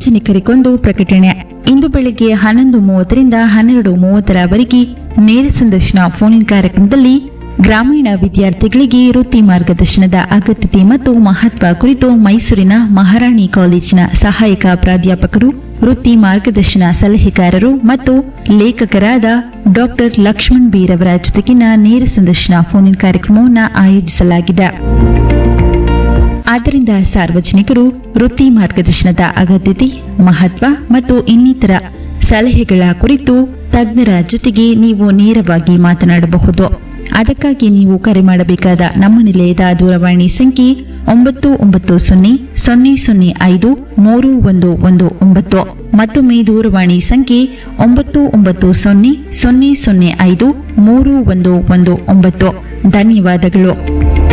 ಸಾರ್ವಜನಿಕರಿಗೊಂದು ಪ್ರಕಟಣೆ ಇಂದು ಬೆಳಿಗ್ಗೆ ಹನ್ನೊಂದು ಮೂವತ್ತರಿಂದ ಹನ್ನೆರಡು ಮೂವತ್ತರವರೆಗೆ ನೇರ ಸಂದರ್ಶನ ಫೋನ್ ಇನ್ ಕಾರ್ಯಕ್ರಮದಲ್ಲಿ ಗ್ರಾಮೀಣ ವಿದ್ಯಾರ್ಥಿಗಳಿಗೆ ವೃತ್ತಿ ಮಾರ್ಗದರ್ಶನದ ಅಗತ್ಯತೆ ಮತ್ತು ಮಹತ್ವ ಕುರಿತು ಮೈಸೂರಿನ ಮಹಾರಾಣಿ ಕಾಲೇಜಿನ ಸಹಾಯಕ ಪ್ರಾಧ್ಯಾಪಕರು ವೃತ್ತಿ ಮಾರ್ಗದರ್ಶನ ಸಲಹೆಗಾರರು ಮತ್ತು ಲೇಖಕರಾದ ಡಾಕ್ಟರ್ ಲಕ್ಷ್ಮಣ್ ಬೀರವರ ಜೊತೆಗಿನ ನೇರ ಸಂದರ್ಶನ ಫೋನ್ ಇನ್ ಕಾರ್ಯಕ್ರಮವನ್ನು ಆಯೋಜಿಸಲಾಗಿದೆ ಆದ್ದರಿಂದ ಸಾರ್ವಜನಿಕರು ವೃತ್ತಿ ಮಾರ್ಗದರ್ಶನದ ಅಗತ್ಯತೆ ಮಹತ್ವ ಮತ್ತು ಇನ್ನಿತರ ಸಲಹೆಗಳ ಕುರಿತು ತಜ್ಞರ ಜೊತೆಗೆ ನೀವು ನೇರವಾಗಿ ಮಾತನಾಡಬಹುದು ಅದಕ್ಕಾಗಿ ನೀವು ಕರೆ ಮಾಡಬೇಕಾದ ನಮ್ಮ ನಿಲಯದ ದೂರವಾಣಿ ಸಂಖ್ಯೆ ಒಂಬತ್ತು ಒಂಬತ್ತು ಸೊನ್ನೆ ಸೊನ್ನೆ ಸೊನ್ನೆ ಐದು ಮೂರು ಒಂದು ಒಂದು ಒಂಬತ್ತು ಮತ್ತೊಮ್ಮೆ ದೂರವಾಣಿ ಸಂಖ್ಯೆ ಒಂಬತ್ತು ಒಂಬತ್ತು ಸೊನ್ನೆ ಸೊನ್ನೆ ಸೊನ್ನೆ ಐದು ಮೂರು ಒಂದು ಒಂದು ಒಂಬತ್ತು ಧನ್ಯವಾದಗಳು